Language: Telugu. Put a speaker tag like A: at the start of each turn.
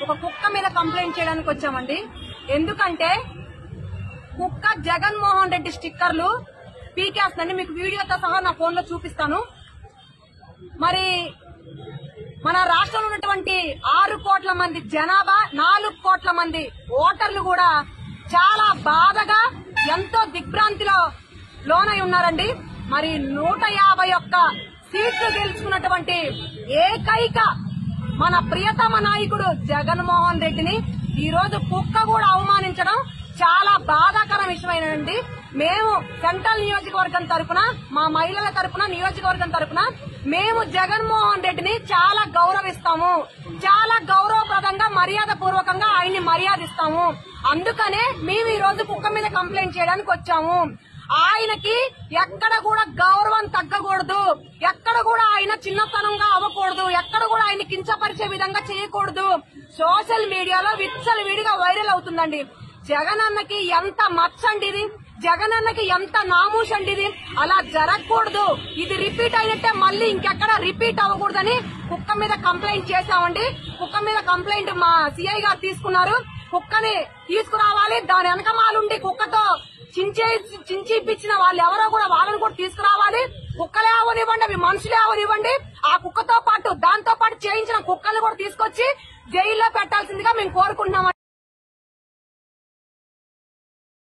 A: ఒక కుక్క మీద కంప్లైంట్ చేయడానికి వచ్చామండి ఎందుకంటే కుక్క జగన్మోహన్ రెడ్డి స్టిక్కర్లు పీకేస్తుందండి మీకు వీడియోతో సహా నా ఫోన్ లో చూపిస్తాను మరి మన రాష్ట్రంలో ఉన్నటువంటి ఆరు కోట్ల మంది జనాభా నాలుగు కోట్ల మంది ఓటర్లు కూడా చాలా బాధగా ఎంతో దిగ్భ్రాంతిలో లోనై ఉన్నారండి మరి నూట యాభై ఒక్క సీట్లు గెలుచుకున్నటువంటి ఏకైక మన ప్రియతమ నాయకుడు జగన్మోహన్ రెడ్డిని ఈ రోజు కుక్క కూడా అవమానించడం చాలా బాధాకర విషయమేనండి మేము సెంట్రల్ నియోజకవర్గం తరపున మా మహిళల తరపున నియోజకవర్గం తరపున మేము జగన్మోహన్ రెడ్డిని చాలా గౌరవిస్తాము చాలా గౌరవప్రదంగా మర్యాద పూర్వకంగా ఆయన్ని మర్యాదిస్తాము అందుకనే మేము ఈ రోజు కుక్క మీద కంప్లైంట్ చేయడానికి వచ్చాము ఆయనకి ఎక్కడ కూడా గౌరవం తగ్గకూడదు ఎక్కడ కూడా ఆయన చిన్నతనంగా అవ్వకూడదు ఎక్కడ కూడా ఆయన కించపరిచే విధంగా చేయకూడదు సోషల్ మీడియాలో విచ్చలు విడిగా వైరల్ అవుతుందండి జగన్ అన్నకి ఎంత మచ్చండి ఇది జగన్ అన్నకి ఎంత నామూషండి ఇది అలా జరగకూడదు ఇది రిపీట్ అయినట్టే మళ్ళీ ఇంకెక్కడ రిపీట్ అవ్వకూడదని కుక్క మీద కంప్లైంట్ చేశామండి కుక్క మీద కంప్లైంట్ మా సిఐ గారు తీసుకున్నారు కుక్కని తీసుకురావాలి దాని వెనకమాలుండి కుక్కతో చించే చించి ఇప్పించిన వాళ్ళు ఎవరో కూడా వాళ్ళని కూడా తీసుకురావాలి కుక్కలే అవనివ్వండి అవి మనుషులే అవనివ్వండి ఆ కుక్కతో పాటు దాంతో పాటు చేయించిన కుక్కల్ని కూడా తీసుకొచ్చి జైల్లో పెట్టాల్సిందిగా మేము కోరుకుంటున్నామండి